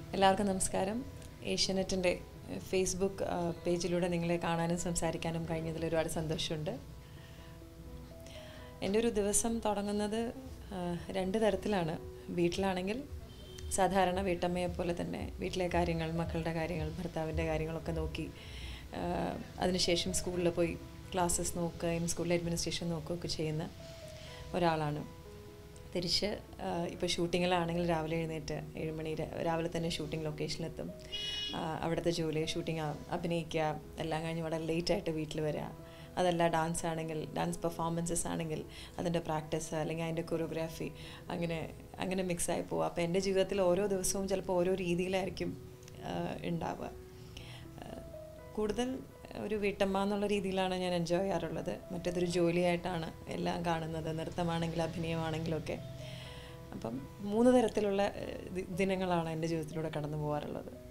എല്ലാവർക്കും നമസ്കാരം ഏഷ്യാനെറ്റിൻ്റെ ഫേസ്ബുക്ക് ആ, പേജിലൂടെ നിങ്ങളെ കാണാനും സംസാരിക്കാനും കഴിഞ്ഞതിൽ ഒരുപാട് സന്തോഷമുണ്ട് എൻ്റെ ഒരു ദിവസം തുടങ്ങുന്നത് ആ, രണ്ട് തരത്തിലാണ് വീട്ടിലാണെങ്കിൽ സാധാരണ വീട്ടമ്മയെ പോലെ തന്നെ വീട്ടിലെ കാര്യങ്ങൾ മക്കളുടെ കാര്യങ്ങൾ ഭർത്താവിൻ്റെ കാര്യങ്ങളൊക്കെ നോക്കി ആ, അതിനുശേഷം സ്കൂളിൽ പോയി ക്ലാസ്സസ് നോക്കുകയും സ്കൂളിലെ അഡ്മിനിസ്ട്രേഷൻ നോക്കുകയൊക്കെ ചെയ്യുന്ന ഒരാളാണ് തിരിച്ച് ഇപ്പോൾ ഷൂട്ടിങ്ങിലാണെങ്കിൽ രാവിലെ എഴുന്നേറ്റ് ഏഴ് മണി ര- രാവിലെ തന്നെ ഷൂട്ടിംഗ് ലൊക്കേഷനിലെത്തും ആ, അവിടുത്തെ ജോലി ഷൂട്ടിംഗ് അഭിനയിക്കുക എല്ലാം കഴിഞ്ഞ് വളരെ ലേറ്റായിട്ട് വീട്ടിൽ വരിക അതല്ല ഡാൻസ് ആണെങ്കിൽ ഡാൻസ് പെർഫോമൻസസ് ആണെങ്കിൽ അതിൻ്റെ പ്രാക്ടീസ് അല്ലെങ്കിൽ അതിൻ്റെ കൊറിയോഗ്രാഫി അങ്ങനെ അങ്ങനെ മിക്സായി പോവുക അപ്പോൾ എൻ്റെ ജീവിതത്തിൽ ഓരോ ദിവസവും ചിലപ്പോൾ ഓരോ രീതിയിലായിരിക്കും ആ, ഉണ്ടാവുക ആ, കൂടുതൽ ഒരു വീട്ടമ്മ എന്നുള്ള രീതിയിലാണ് ഞാൻ എൻജോയ് ചെയ്യാറുള്ളത് മറ്റേതൊരു ജോലിയായിട്ടാണ് എല്ലാം കാണുന്നത് നൃത്തമാണെങ്കിലും അഭിനയമാണെങ്കിലും ഒക്കെ അപ്പം മൂന്ന് തരത്തിലുള്ള ഏഹ്, ദി- ദിനങ്ങളാണ് എൻ്റെ ജീവിതത്തിലൂടെ കടന്നു പോകാറുള്ളത്